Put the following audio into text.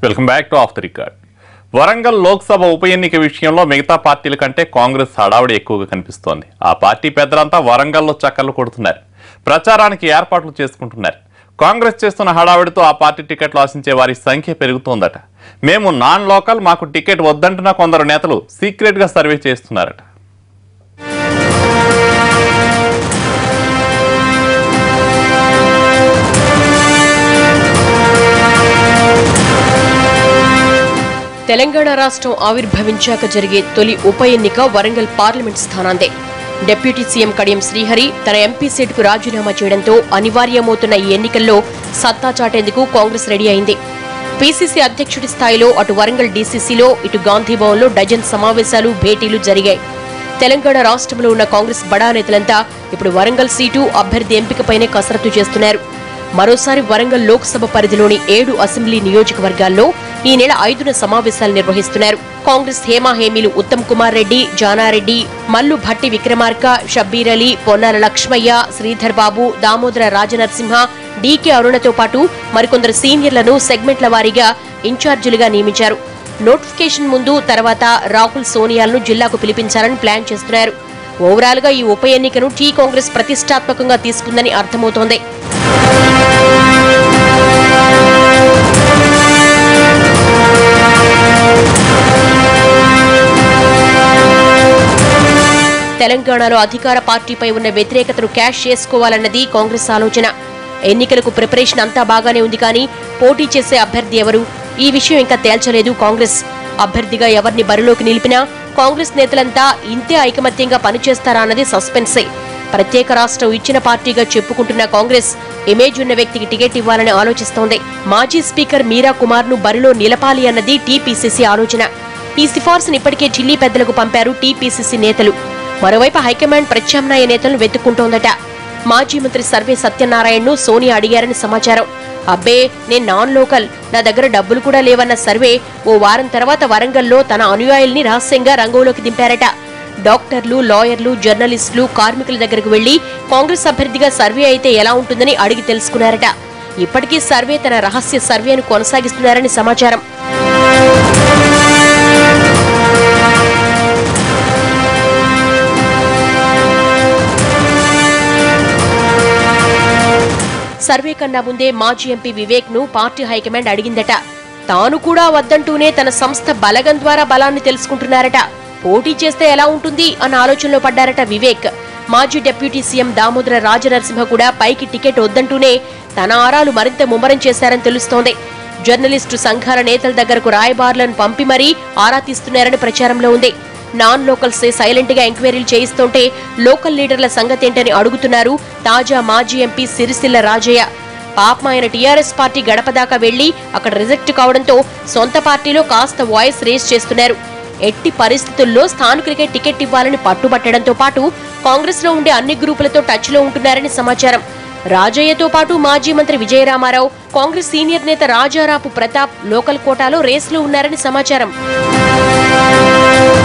welcome back to off the record Warangal Lok Sabha ఉప ఎన్నిక విషయంలో మిగతా పార్టీల కంటే కాంగ్రెస్ హడావుడి ఎక్కువగా కనిపిస్తోంది ఆ పార్టీ పెద్దలంతా వరంగల్లో చక్కర్లు కొడుతున్నారు ప్రచారానికి ఏర్పాట్లు చేసుకుంటున్నారు కాంగ్రెస్ చేస్తున్న హడావుడితో ఆ పార్టీ టికెట్లు ఆశించే వారి సంఖ్య పెరుగుతోందట మేము నాన్ లోకల్ మాకు టికెట్ వద్దంటున్న కొందరు నేతలు సీక్రెట్గా సర్వే చేస్తున్నారట తెలంగాణ రాష్ట్రం ఆవిర్భవించాక జరిగే తొలి ఉప ఎన్నిక వరంగల్ పార్లమెంట్ స్థానాందే డిప్యూటీ సీఎం కడియం శ్రీహరి తన ఎంపీ సీటుకు రాజీనామా చేయడంతో అనివార్యమవుతున్న ఈ ఎన్నికల్లో సత్తా చాటేందుకు కాంగ్రెస్ రెడీ అయింది పీసీసీ అధ్యక్షుడి స్థాయిలో అటు వరంగల్ డీసీసీలో ఇటు గాంధీభవన్లో డజన్ సమావేశాలు భేటీలు జరిగాయి తెలంగాణ రాష్ట్రంలో ఉన్న కాంగ్రెస్ బడా నేతలంతా ఇప్పుడు వరంగల్ సీటు అభ్యర్థి ఎంపికపైనే కసరత్తు చేస్తున్నారు మరోసారి వరంగల్ లోక్సభ పరిధిలోని ఏడు అసెంబ్లీ నియోజకవర్గాల్లో ఈ నెల ఐదున సమావేశాలు నిర్వహిస్తున్నారు కాంగ్రెస్ హేమాహేమీలు ఉత్తమ్ కుమార్ రెడ్డి జానారెడ్డి మల్లు భట్టి విక్రమార్క షబ్బీర్ అలీ పొన్నాల లక్ష్మయ్య శ్రీధర్ బాబు దామోదర రాజనరసింహ డీకే అరుణతో పాటు మరికొందరు సీనియర్లను సెగ్మెంట్ల వారీగా ఇన్ఛార్జీలుగా నియమించారు నోటిఫికేషన్ ముందు తర్వాత రాహుల్ సోనియాలను జిల్లాకు పిలిపించాలని ప్లాన్ చేస్తున్నారు ఓవరాల్ గా ఈ ఉప ఎన్నికను టీ కాంగ్రెస్ ప్రతిష్టాత్మకంగా తీసుకుందని అర్థమవుతోంది తెలంగాణలో అధికార పార్టీపై ఉన్న వ్యతిరేకతను క్యాష్ చేసుకోవాలన్నది కాంగ్రెస్ ఆలోచన ఎన్నికలకు ప్రిపరేషన్ అంతా బాగానే ఉంది కానీ పోటీ చేసే అభ్యర్థి ఎవరు ఈ విషయం ఇంకా తేల్చలేదు కాంగ్రెస్ అభ్యర్థిగా ఎవరిని బరిలోకి నిలిపినా కాంగ్రెస్ నేతలంతా ఇంతే ఐకమత్యంగా పనిచేస్తారా అన్నది సస్పెన్సే ప్రత్యేక రాష్ట్రం ఇచ్చిన పార్టీగా చెప్పుకుంటున్న కాంగ్రెస్ ఇమేజ్ ఉన్న వ్యక్తికి టికెట్ ఇవ్వాలని ఆలోచిస్తోంది మాజీ స్పీకర్ మీరా కుమార్ ను బరిలో నిలపాలి అన్నది టీపీసీసీ ఆలోచన ఈ సిఫార్సును ఇప్పటికే ఢిల్లీ పెద్దలకు పంపారు టీపీసీసీ నేతలు మరోవైపు హైకమాండ్ ప్రత్యామ్నాయ నేతలను వెతుక్కుంటోందట మాజీ మంత్రి సర్వే సత్యనారాయణను సోనియా అడిగారని సమాచారం అబ్బే నేను నాన్ లోకల్ నా దగ్గర డబ్బులు కూడా లేవన్న సర్వే ఓ వారం తర్వాత వరంగల్లో తన అనుయాయుల్ని రహస్యంగా రంగంలోకి దింపారట డాక్టర్లు లాయర్లు జర్నలిస్టులు కార్మికుల దగ్గరకు వెళ్లి కాంగ్రెస్ అభ్యర్థిగా సర్వే అయితే ఎలా ఉంటుందని అడిగి తెలుసుకున్నారట ఇప్పటికీ సర్వే తన రహస్య సర్వేను కొనసాగిస్తున్నారని సమాచారం సర్వే కన్నా ముందే మాజీ ఎంపీ వివేక్ ను పార్టీ హైకమాండ్ అడిగిందట తాను కూడా వద్దంటూనే తన సంస్థ బలగం ద్వారా బలాన్ని తెలుసుకుంటున్నారట పోటీ చేస్తే ఎలా ఉంటుంది అన్న ఆలోచనలో పడ్డారట వివేక్ మాజీ డిప్యూటీ సీఎం దామోదర రాజనరసింహ కూడా పైకి టికెట్ వద్దంటూనే తన ఆరాలు మరింత ముమ్మరం చేశారని తెలుస్తోంది జర్నలిస్టు సంఘాల నేతల దగ్గరకు రాయబారులను పంపి మరీ ఆరా తీస్తున్నారని ప్రచారంలో ఉంది నాన్ లోకల్సే సైలెంట్ గా ఎంక్వైరీలు చేయిస్తుంటే లోకల్ లీడర్ల సంగతేంటని అడుగుతున్నారు తాజా మాజీ ఎంపీ సిరిసిల్ల రాజయ్య పాపం ఆయన టీఆర్ఎస్ పార్టీ గడప దాకా వెళ్లి అక్కడ రిజెక్ట్ కావడంతో సొంత పార్టీలో కాస్త వాయిస్ రేస్ చేస్తున్నారు ఎట్టి పరిస్థితుల్లో స్థానికులకే టికెట్ ఇవ్వాలని పట్టుబట్టడంతో పాటు కాంగ్రెస్ లో ఉండే అన్ని గ్రూపులతో టచ్ లో ఉంటున్నారని సమాచారం రాజయ్యతో పాటు మాజీ మంత్రి విజయరామారావు కాంగ్రెస్ సీనియర్ నేత రాజారాపు ప్రతాప్ లోకల్ కోటాలో రేసులో ఉన్నారని సమాచారం